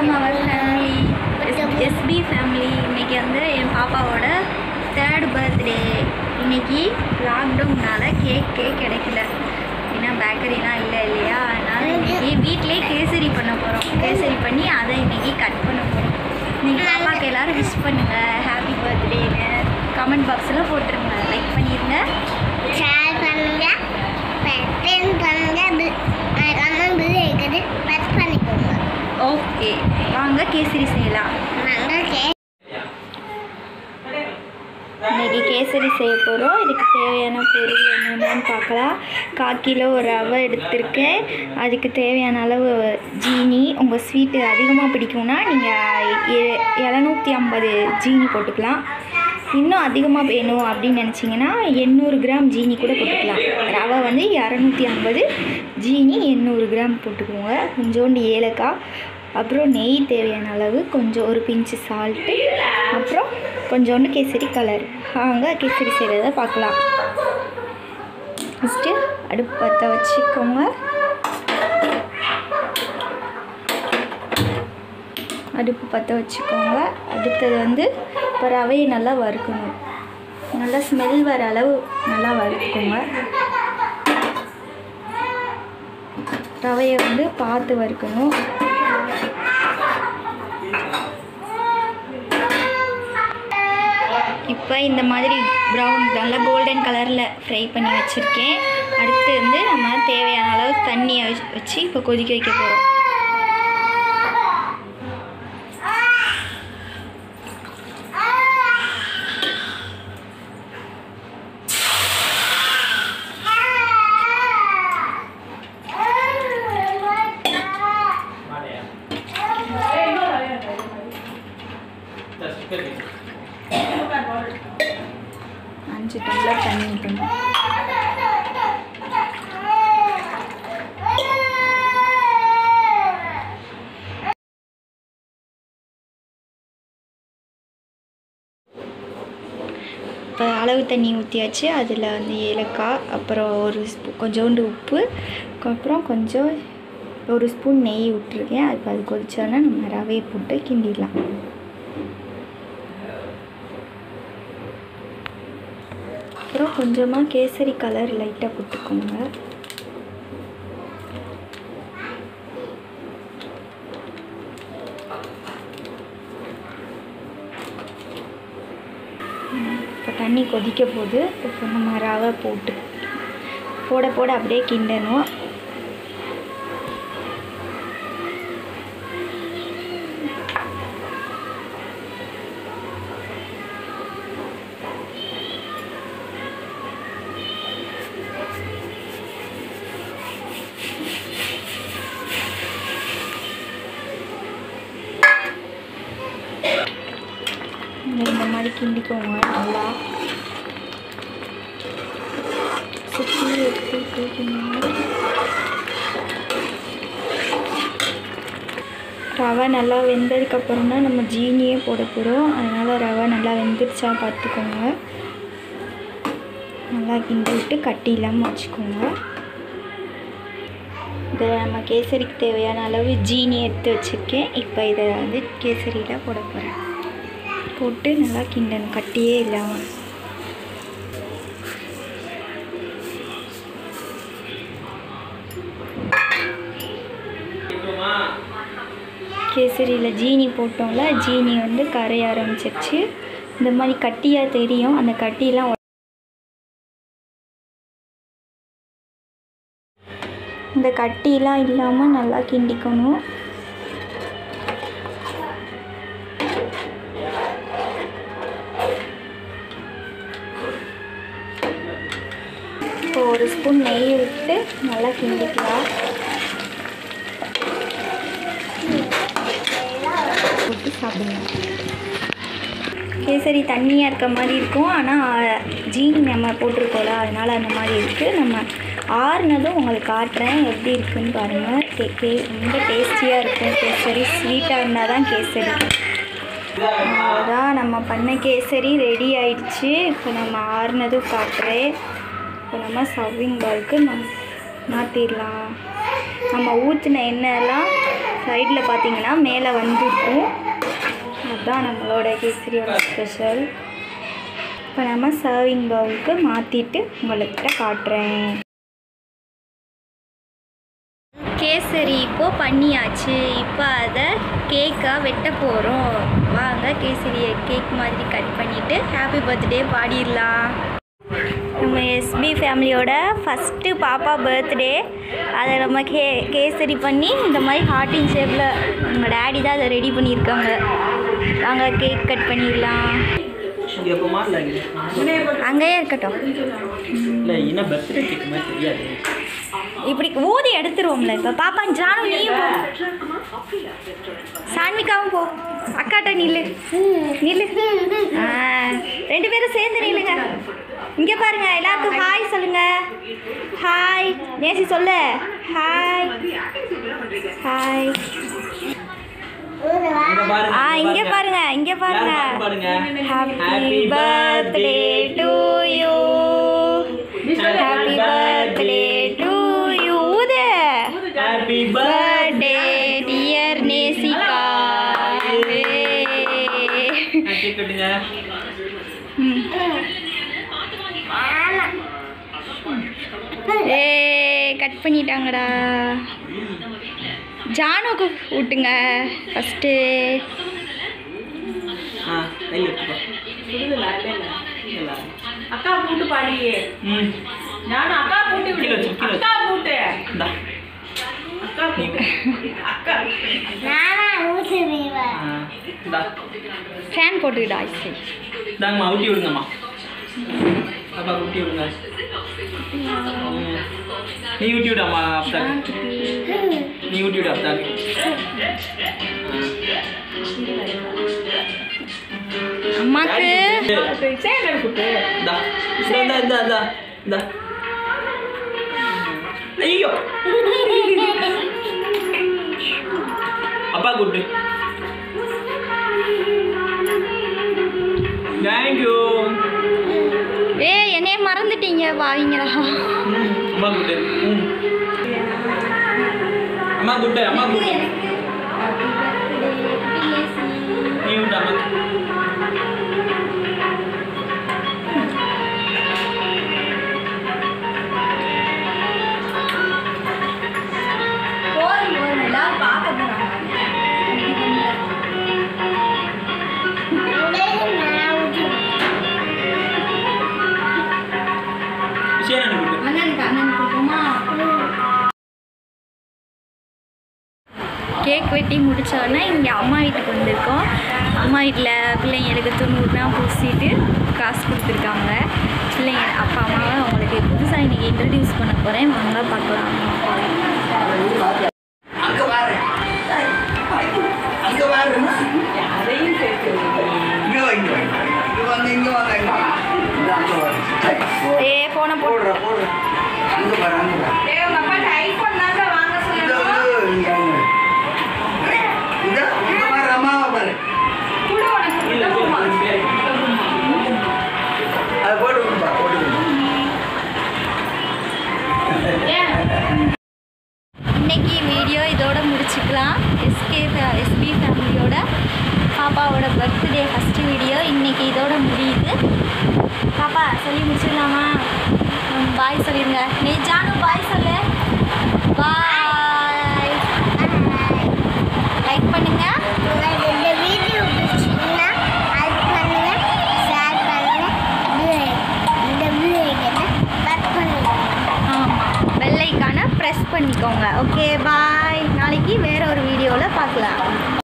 Welcome அவர் family SP family இன்னைக்கு வந்து என் பாப்பாவோட தேர்ட் பர்த்டே இன்னைக்கு லாக்டவுன்னால கேக்கே கிடைக்கல ஏன்னா பேக்கரிலாம் இல்லை இல்லையா அதனால் இன்னைக்கு வீட்டிலே கேசரி பண்ண போகிறோம் கேசரி பண்ணி அதை இன்னைக்கு கட் பண்ண போகிறோம் இன்னைக்கு பாப்பாக்கு எல்லாரும் விஷ் பண்ணுங்க ஹாப்பி பர்த்டேன்னு கமெண்ட் பாக்ஸில் போட்டுருங்க லைக் பண்ணிடுங்க ஷேர் பண்ணுங்க பென் பண்ணுங்க கமெண்ட் பில் இருக்குது ப்ரெஸ் பண்ணிக்கோங்க ஓகே வாங்க கேசரி செய்யலாம் நாங்கள் கே இன்னைக்கு கேசரி செய்ய போகிறோம் இதுக்கு தேவையான பொருள் என்னென்னு பார்க்கலாம் கால் கிலோ ரவை எடுத்திருக்கேன் அதுக்கு தேவையான அளவு ஜீனி உங்கள் ஸ்வீட்டு அதிகமாக பிடிக்கும்னா நீங்கள் எழுநூற்றி ஐம்பது ஜீனி போட்டுக்கலாம் இன்னும் அதிகமாக வேணும் அப்படின்னு நினச்சிங்கன்னா எண்ணூறு கிராம் ஜீனி கூட போட்டுக்கலாம் ரவை வந்து இரநூத்தி ஐம்பது ஜீனி எண்ணூறு கிராம் போட்டுக்கோங்க கொஞ்சோண்டு ஏலக்காய் அப்புறம் நெய் தேவையான அளவு கொஞ்சம் ஒரு பிஞ்சு சால்ட்டு அப்புறம் கொஞ்சோண்டு கேசரி கலர் வாங்க கேசரி செய்கிறத பார்க்கலாம் ஃபஸ்ட்டு அடுப்பு பற்ற வச்சுக்கோங்க அடுப்பு பற்ற வச்சுக்கோங்க அடுத்தது வந்து இப்போ ரவையை நல்லா வறுக்கணும் நல்லா ஸ்மெல் வர அளவு நல்லா வறுத்துக்கோங்க ரவையை வந்து பார்த்து வறுக்கணும் இப்போ இந்த மாதிரி ப்ரௌன் நல்லா கோல்டன் கலரில் ஃப்ரை பண்ணி வச்சுருக்கேன் அடுத்து வந்து நம்ம தேவையான அளவு தண்ணியை வச்சு- வச்சு இப்போ கொதிக்க வைக்க போகிறோம் அஞ்சு டம்ளர் தண்ணி ஊற்றணும் இப்போ அளவு தண்ணி ஊற்றியாச்சு அதில் வந்து ஏலக்காய் அப்புறம் ஒரு ஸ்பூ கொஞ்சோண்டு உப்பு அப்புறம் கொஞ்சம் ஒரு ஸ்பூன் நெய் விட்ருக்கேன் அது அது கொதிச்சோன்னா நம்ம ரவையை போட்டு கிண்டிடலாம் அப்புறம் கொஞ்சமாக கேசரி கலர் லைட்டாக போட்டுக்கோங்க இப்போ தண்ணி கொதிக்க போகுது இப்போ நம்ம ரவை போட்டு போட போட அப்படியே கிண்டணும் இந்த மாதிரி கிண்டிக்கோங்க நல்லா சுற்றி எடுத்து தூக்கிங்க ரவை நல்லா வெந்ததுக்கப்புறம் தான் நம்ம ஜீனியே போட போகிறோம் அதனால் ரவை நல்லா வெந்துருச்சா பார்த்துக்கோங்க நல்லா கிண்டி விட்டு கட்டி இல்லாமல் வச்சுக்கோங்க இதை நம்ம கேசரிக்கு தேவையான அளவு ஜீனி எடுத்து வச்சுருக்கேன் இப்போ இதை வந்து கேசரியில் போட போகிறேன் போட்டு நல்லா கிண்டணும் கட்டியே இல்லாமல் கேசரியில் ஜீனி போட்டோம்ல ஜீனி வந்து கரைய ஆரம்பிச்சிருச்சு இந்த மாதிரி கட்டியாக தெரியும் அந்த கட்டியெல்லாம் உட- இந்த கட்டிலாம் இல்லாமல் நல்லா கிண்டிக்கணும் இப்போ ஒரு ஸ்பூன் நெய் விட்டு நல்லா கிண்டிக்கலாம் போட்டு சாப்பிடுங்க கேசரி தண்ணியாக இருக்க மாதிரி இருக்கும் ஆனால் ஜீனி நம்ம போட்டிருக்கோம்ல அதனால் அந்த மாதிரி இருக்குது நம்ம ஆறுனதும் உங்களுக்கு காட்டுறேன் எப்படி இருக்குன்னு பாருங்கள் கே கே ரொம்ப டேஸ்டியாக இருக்கும் கேசரி ஸ்வீட்டாக இருந்தால் தான் கேசரி அவ்வளோதான் நம்ம பண்ண கேசரி ரெடி ஆயிடுச்சு இப்போ நம்ம ஆறுனதும் காட்டுறேன் இப்போ நம்ம சர்விங் பவுலுக்கு நம்ம மாற்றிடலாம் நம்ம ஊற்றின எண்ணெயெல்லாம் சைடில் பார்த்தீங்கன்னா மேலே வந்துருக்கும் அதுதான் நம்மளோட கேசரியோட ஸ்பெஷல் இப்போ நம்ம சர்விங் பவுலுக்கு மாற்றிட்டு உங்கள்கிட்ட காட்டுறேன் கேசரி இப்போ பண்ணியாச்சு இப்போ அதை கேக்காக வெட்ட போகிறோம் வாங்க கேசரியை கேக் மாதிரி கட் பண்ணிவிட்டு ஹாப்பி பர்த்டே பாடிடலாம் நம்ம எஸ்பி ஃபேமிலியோட ஃபஸ்ட்டு பாப்பா பர்த்டே அதை நம்ம கே கேசரி பண்ணி இந்த மாதிரி ஹார்ட்டின் ஷேப்பில் நம்ம டேடி தான் அதை ரெடி பண்ணியிருக்காங்க நாங்கள் கேக் கட் பண்ணிடலாம் இங்கே எப்போமா இல்லை அங்கேயே இருக்கட்டும் இல்லை என்ன பர்த்டே கேக் மாதிரி தெரியாது இப்படி ஊதி எடுத்துருவோம்ல இப்போ பாப்பா ஜானு நீயும் போ சான்விகாவும் போ அக்காட்ட நில்லு நில்லு ஆ, ரெண்டு பேரும் சேர்ந்து நில்லுங்க இங்கே பாருங்க எல்லாருக்கும் ஹாய் சொல்லுங்க ஹாய் நேசி சொல்லு ஹாய் ஹாய் இங்க பாருங்க ஆ இங்கே பாருங்க இங்கே பாருங்க யார் பாருங்க happy birthday to you happy birthday to you ஊது happy birthday dear Nesika cake கட்டுங்க ஏ கட் பண்ணிட்டாங்கடா ஜானுக்கு ஊட்டுங்க ஃபஸ்ட்டு ஆ கையில் எடுத்துக்கோ இல்ல. அக்கா கூட்டு பாடியே ம் நானும் அக்கா கூட்டு கீழே விடு வச்சு, கீழே அக்கா கூட்டு இந்தா அக்கா கூட்டு அக்கா நானா ஊற்றுவேன் ஆ இந்தா ஃபேன் போட்டுக்கிட்டா ஐசி இந்தாங்கம்மா ஊட்டி விடுங்கம்மா பாப்பா ஊட்டி விடுங்க ம். நீ ஊட்டி விடாமா அப்தாக்கு நீ ஊட்டி விடு அப்தாக்கு அம்மாக்கு சேனல் கூட்டு இந்தா இந்தா இந்தா இந்தா இந்தா ஐயோ அப்பா கூட்டு தேங்க்யூ ஏ என்னைய மறந்துட்டீங்க வாங்கிங்களா அம்மா கூட்டு ம் அம்மா கூட்டு அம்மா கூட்டு நீ விட்டு அம்மா நான் ஊற்றுவேன் விஷயம் கூட்டு அண்ணனுக்கு அண்ணனுக்கு போமா கேக் வெட்டி முடித்தோடனே இங்கே அம்மா வீட்டுக்கு வந்திருக்கோம் அம்மா வீட்டில் பிள்ளைங்களுக்கு துணூறுலாம் பூசிட்டு காசு கொடுத்துருக்காங்க பிள்ளைங்க அப்பா அம்மாவை அவங்களுக்கு புதுசாக இன்றைக்கி இன்ட்ரடியூஸ் பண்ண போகிறேன் வாங்க பார்க்கலாம் அங்க பாரு அங்க பாரு அதையும் சேர்த்து இங்க வா, இங்க வா, இங்க வாங்க இங்க வாங்க இங்க வாங்க. இந்த அங்க பாரு ஏ போன போ போடுற போடுற அங்க பாரு அங்க பாரு டேய் உங்க அப்பாட்ட ஐபோன் தாங்க வாங்க இந்த சொல்லுங்க வந்து இங்க வாங்க. இந்த இங்க பாரு அம்மாவை பாரு குடு உனக்கு இல்ல குடுமா. அதை போட்டு விடுப்பா போட்டு விடு. ஏன் இன்னைக்கு வீடியோ இதோட முடிச்சுக்கலாம் எஸ்கே எஸ்பி ஃபேமிலியோட பாப்பாவோட பர்த்டே ஃபஸ்ட்டு வீடியோ இன்னைக்கு இதோட முடியுது பாப்பா சொல்லி முடிச்சிடலாமா பாய் சொல்லிடுங்க நீ ஜானு பாய் சொல்லு பாய் லைக் பண்ணுங்க உங்களுக்கு இந்த வீடியோ பிடிச்சிருந்தா லைக் பண்ணுங்க ஷேர் பண்ணுங்க இது- இந்த வீடியோக்கு கட் பண்ணுங்க ஆமாம் பெல்லைக்கான ப்ரெஸ் பண்ணிக்கோங்க ஓகே பாய் நாளைக்கு வேற ஒரு வீடியோவில் பார்க்கலாம்